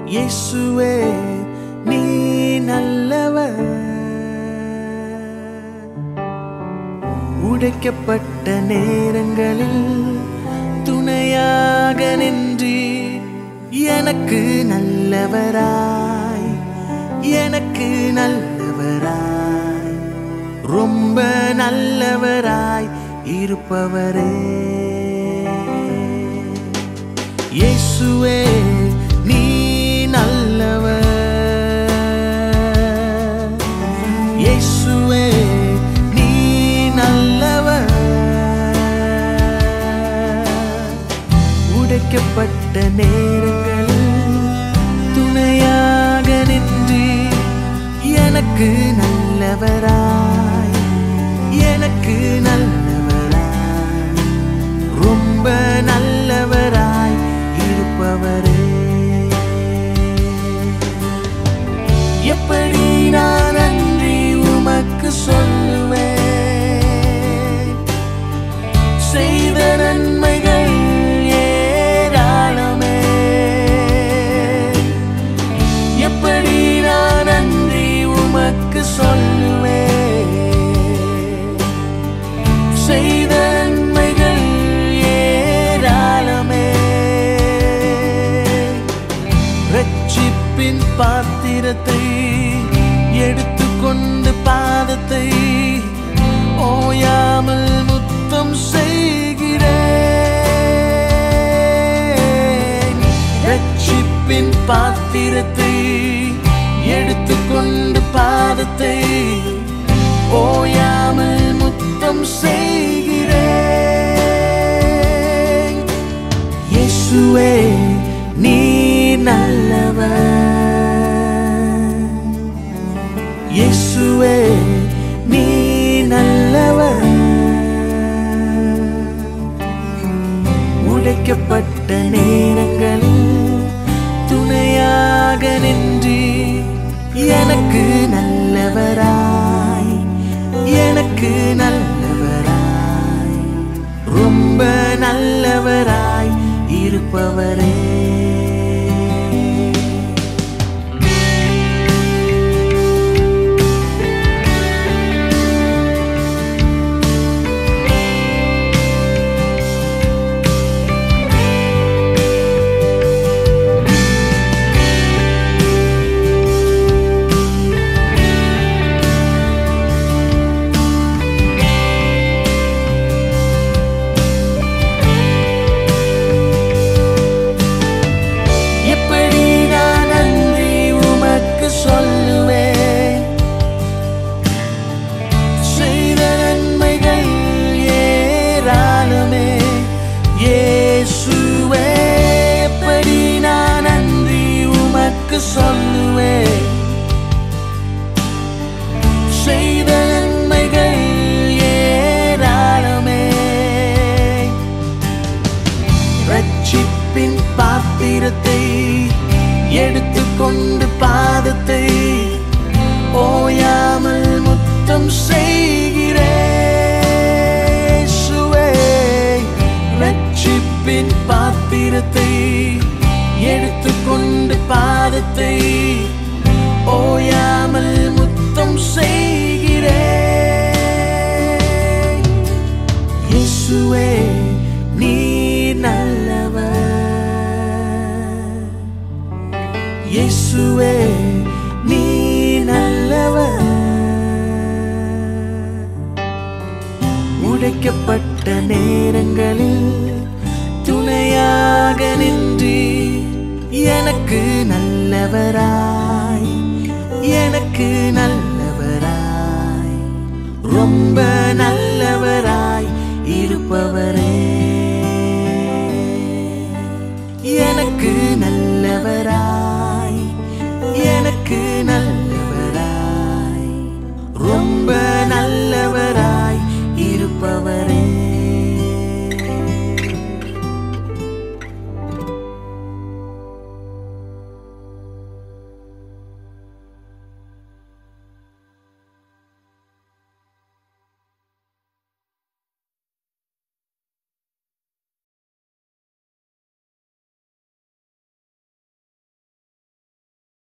இயேசுவே நீ நல்லவர் உடைக்கப்பட்ட நேரங்களில் துணையாக நின்றீர் எனக்கு நல்லவராய் எனக்கு நல்லவராய் ரொம்ப நல்லவராய் இருப்பவரே இயேசுவே நீ நல்லவர் இயேசுவே நீ நல்லவர் உடைக்கப்பட்ட நேரங்களில் துணையாக நின்று எனக்கு நல்லவராய் எனக்கு நல்லவராய் ரொம்ப நல்லவராய் இருப்பவரே எப்படி நான் நன்றி உமக்கு சொல்லுவேன் செய்த நன்மைகள் ஏராளமே எப்படி நான் நன்றி உமக்கு சொல்லுவேன் செய்த நன்மைகள் ஏராளமே ரட்சிப்பின் பாத்திரத்தை எடுத்துக்கொண்டு பாதத்தை ஓயாமல் முத்தம் செய்கிறேன் ரட்சிப்பின் பாத்திரத்தை எடுத்துக்கொண்டு பாதத்தை ஓயாமல் முத்தம் செய்கிறேன் இயேசுவே நீ நல்லவர் இயேசுவே நீ நல்லவர் உடைக்கப்பட்ட நேரங்களில் துணையாக நின்று எனக்கு நல்லவராய் எனக்கு நல்லவராய் ரொம்ப நல்லவராய் இருப்பவரே எப்படி நான் நன்றி உமக்கு சொல்லுவேன் செய்த நன்மைகள் ஏராளமே இயேசுவே எப்படி நான் நன்றி உமக்கு சொல்லுவேன் செய்த நன்மைகள் ஏராளமே ரட்சிப்பின் பாத்திரத்தை எடுத்துக்கொண்டு பாதத்தை ஓயாமல் முத்தம் செய்கிறேன் சுவே ரட்சிப்பின் பாத்திரத்தை எடுத்துக்கொண்டு பாதத்தை ஓயாமல் முத்தம் செய்கிறேன் இயேசுவே நீ நல்லவர் இயேசுவே நீ நல்லவர் உடைக்கப்பட்ட நேரங்களில் துணையாக நின்று எனக்கு நல்லவராய் எனக்கு நல்லவராய் ரொம்ப நல்லவராய் இருப்பவரே